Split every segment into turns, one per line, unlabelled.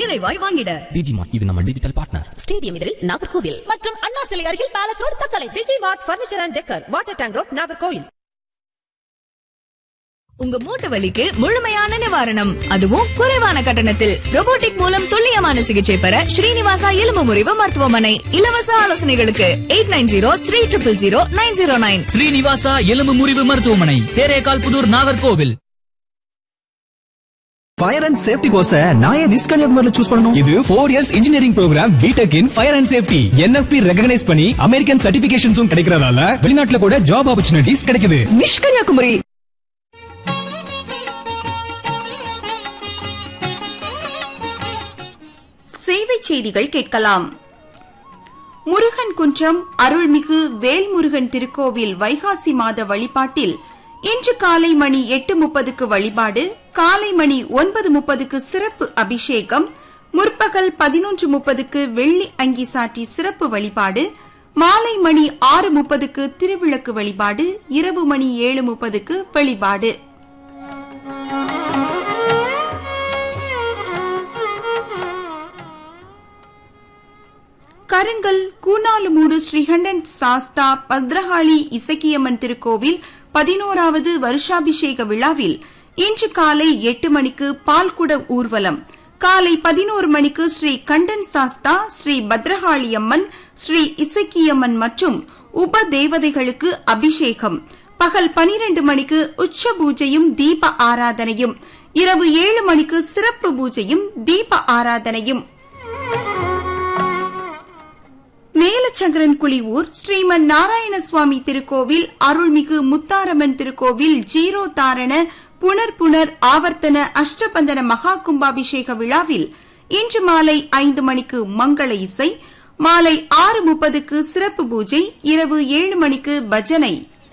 நிறைவாய் வாங்கிட
டிஜிமார்ட் இது நம்ம டிஜிட்டல் பார்ட்னர்
ஸ்டேடியம் எதிரில் நாகர்கோவில்
மற்றும் அண்ணா சிலை அருகில் palace road Thuckalay digi mart furniture and decor water tank road Nagercoil
உங்க மூட்டு வலிக்கு முழுமையான நிவாரணம் அதுவும் குறைவான கட்டணத்தில் robotic மூலம் துல்லியமான சிகிச்சை பெற ஸ்ரீனிவாசா எலும்பு முறிவு மருத்துவமனை இலவச ஆலோசனைகளுக்கு eight nine zero three triple zero nine zero nine
Srinivasa எலும்பு முறிவு மருத்துவமனை Therekal Puthur Nagercoil
fire and safety course நான் ஏன் மிஸ் கன்னியாகுமரியில சூஸ் பண்ணணும்
இது four years engineering program B Tech in fire and safety NFPA recognise பண்ணி அமெரிக்கன் சர்டிபிகேஷன்ஸும் கிடைக்கிறதால வெளிநாட்டுல கூட ஜாப் ஆப்பர்ச்சுனிட்டிஸ் கிடைக்குது
நிஷ்கன்யாகுமரி
சேவை செய்திகள் கேட்கலாம் முருகன் குன்றம் அருள்மிகு வேல்முருகன் திருக்கோவில் வைகாசி மாத வழிபாட்டில் இன்று காலை மணி எட்டு முப்பதுக்கு வழிபாடு காலை மணி ஒன்பது முப்பதுக்கு சிறப்பு அபிஷேகம் முற்பகல் பதினொன்று முப்பதுக்கு வெள்ளி அங்கி சாற்றி சிறப்பு வழிபாடு மாலை மணி ஆறு முப்பதுக்கு திருவிளக்கு வழிபாடு இரவு மணி ஏழு முப்பதுக்கு வழிபாடு கருங்கல் கூனாலுமூடு ஸ்ரீகண்டன் சாஸ்தா பத்ரகாளி இசக்கியம்மன் திருக்கோவில் பதினோராவது வருஷாபிஷேக விழாவில் இன்று காலை எட்டு மணிக்கு பால்குட ஊர்வலம் காலை பதினோரு மணிக்கு ஸ்ரீ கண்டன் சாஸ்தா ஸ்ரீ பத்ரகாளி அம்மன் ஸ்ரீ இசக்கியம்மன் மற்றும் உப தேவதைகளுக்கு அபிஷேகம் பகல் பனிரெண்டு மணிக்கு உச்ச பூஜையும் தீப ஆராதனையும் இரவு ஏழு மணிக்கு சிறப்பு பூஜையும் தீப ஆராதனையும் மேலச்சங்கரன் குழிவூர் ஸ்ரீமன் நாராயணசுவாமி திருக்கோவில் அருள்மிகு முத்தாரம்மன் திருக்கோவில் ஜீரோ தாரண புனர் புனர் ஆவர்த்தன அஷ்டபந்தன மகா கும்பாபிஷேக விழாவில் இன்று மாலை ஐந்து மணிக்கு மங்கள இசை மாலை ஆறு முப்பதுக்கு சிறப்பு பூஜை இரவு ஏழு மணிக்கு பஜனை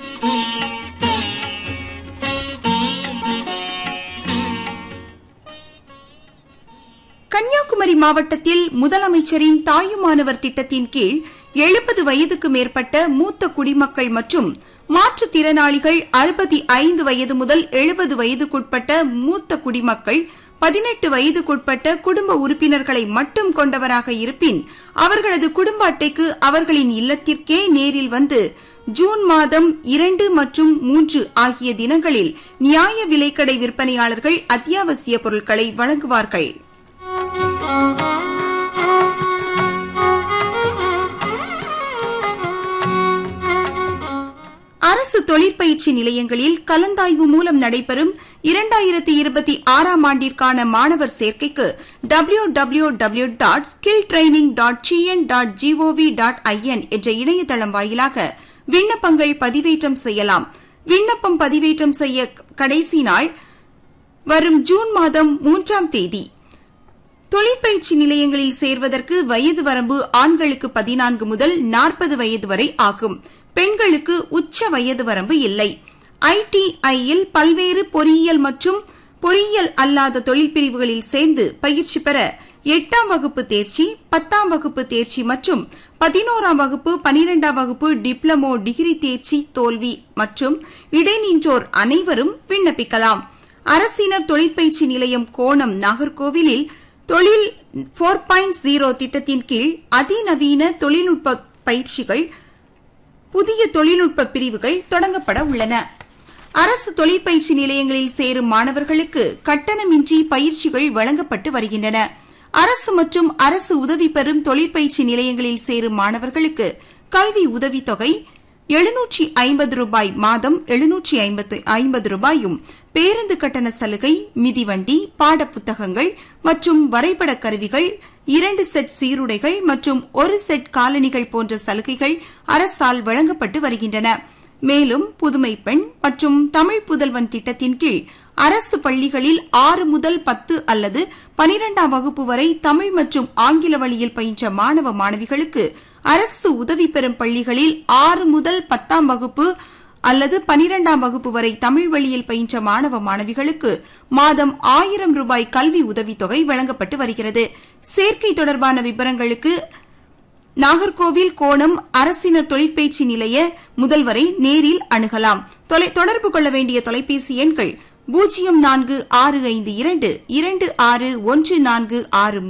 கன்னியாகுமரி மாவட்டத்தில் முதலமைச்சரின் தாயுமானவர் திட்டத்தின் கீழ் எழுபது வயதுக்கு மேற்பட்ட மூத்த குடிமக்கள் மற்றும் மாற்றுத்திறனாளிகள் அறுபத்தி ஐந்து வயது முதல் எழுபது வயதுக்குட்பட்ட மூத்த குடிமக்கள் பதினெட்டு வயதுக்குட்பட்ட குடும்ப உறுப்பினர்களை மட்டும் கொண்டவராக இருப்பின் அவர்களது குடும்ப அட்டைக்கு அவர்களின் இல்லத்திற்கே நேரில் வந்து ஜூன் மாதம் இரண்டு மற்றும் மூன்று ஆகிய தினங்களில் நியாய விலைக்கடை விற்பனையாளர்கள் அத்தியாவசிய பொருட்களை வழங்குவார்கள் அரசு தொழிற்பயிற்சி நிலையங்களில் கலந்தாய்வு மூலம் நடைபெறும் இரண்டாயிரத்தி இருபத்தி ஆறாம் ஆண்டிற்கான மாணவர் சேர்க்கைக்கு W W W dot skill training dot GN dot GOV dot IN என்ற இணையதளம் வாயிலாக விண்ணப்பங்கள் பதிவேற்றம் செய்யலாம் விண்ணப்பம் பதிவேற்றம் செய்ய கடைசி நாள் வரும் ஜூன் மாதம் மூன்றாம் தேதி தொழிற்பயிற்சி நிலையங்களில் சேர்வதற்கு வயது வரம்பு ஆண்களுக்கு பதினான்கு முதல் நாற்பது வயது வரை ஆகும் பெண்களுக்கு உச்ச வயது வரம்பு இல்லை ஐடிஐயில் பல்வேறு பொறியியல் மற்றும் பொறியியல் அல்லாத தொழிற்பிரிவுகளில் சேர்ந்து பயிற்சி பெற எட்டாம் வகுப்பு தேர்ச்சி பத்தாம் வகுப்பு தேர்ச்சி மற்றும் பதினோராம் வகுப்பு பனிரெண்டாம் வகுப்பு டிப்ளமோ டிகிரி தேர்ச்சி தோல்வி மற்றும் இடைநின்றோர் அனைவரும் விண்ணப்பிக்கலாம் அரசினர் தொழிற்பயிற்சி நிலையம் கோணம் நாகர்கோவிலில் தொழில் போர் பாயிண்ட் ஜீரோ திட்டத்தின் கீழ் அதிநவீன தொழில்நுட்ப பயிற்சிகள் புதிய தொழில்நுட்ப பிரிவுகள் தொடங்கப்பட உள்ளன அரசு தொழிற்பயிற்சி நிலையங்களில் சேரும் மாணவர்களுக்கு கட்டணமின்றி பயிற்சிகள் வழங்கப்பட்டு வருகின்றன அரசு மற்றும் அரசு உதவி பெறும் தொழிற்பயிற்சி நிலையங்களில் சேரும் மாணவர்களுக்கு கல்வி உதவித்தொகை எழுநூற்றி ஐம்பது ரூபாய் மாதம் எழுநூற்றி ஐம்பது ரூபாயும் பேருந்து கட்டண சலுகை மிதிவண்டி பாடப்புத்தகங்கள் மற்றும் வரைபட கருவிகள் இரண்டு செட் சீருடைகள் மற்றும் ஒரு செட் காலணிகள் போன்ற சலுகைகள் அரசால் வழங்கப்பட்டு வருகின்றன மேலும் புதுமை பெண் மற்றும் தமிழ் புதல்வன் திட்டத்தின் கீழ் அரசு பள்ளிகளில் ஆறு முதல் பத்து அல்லது பனிரெண்டாம் வகுப்பு வரை தமிழ் மற்றும் ஆங்கில வழியில் பயின்ற மாணவ மாணவிகளுக்கு அரசு உதவி பெறும் பள்ளிகளில் ஆறு முதல் பத்தாம் வகுப்பு அல்லது பனிரெண்டாம் வகுப்பு வரை தமிழ் வழியில் பயின்ற மாணவ மாணவிகளுக்கு மாதம் ஆயிரம் ரூபாய் கல்வி உதவித்தொகை வழங்கப்பட்டு வருகிறது சேர்க்கை தொடர்பான விவரங்களுக்கு நாகர்கோவில் கோணம் அரசினர் தொழிற்பயிற்சி நிலைய முதல்வரை நேரில் அணுகலாம் தொடர்பு கொள்ள வேண்டிய தொலைபேசி எண்கள் பூஜ்ஜியம் நான்கு ஆறு ஐந்து இரண்டு இரண்டு ஆறு ஒன்று நான்கு ஆறு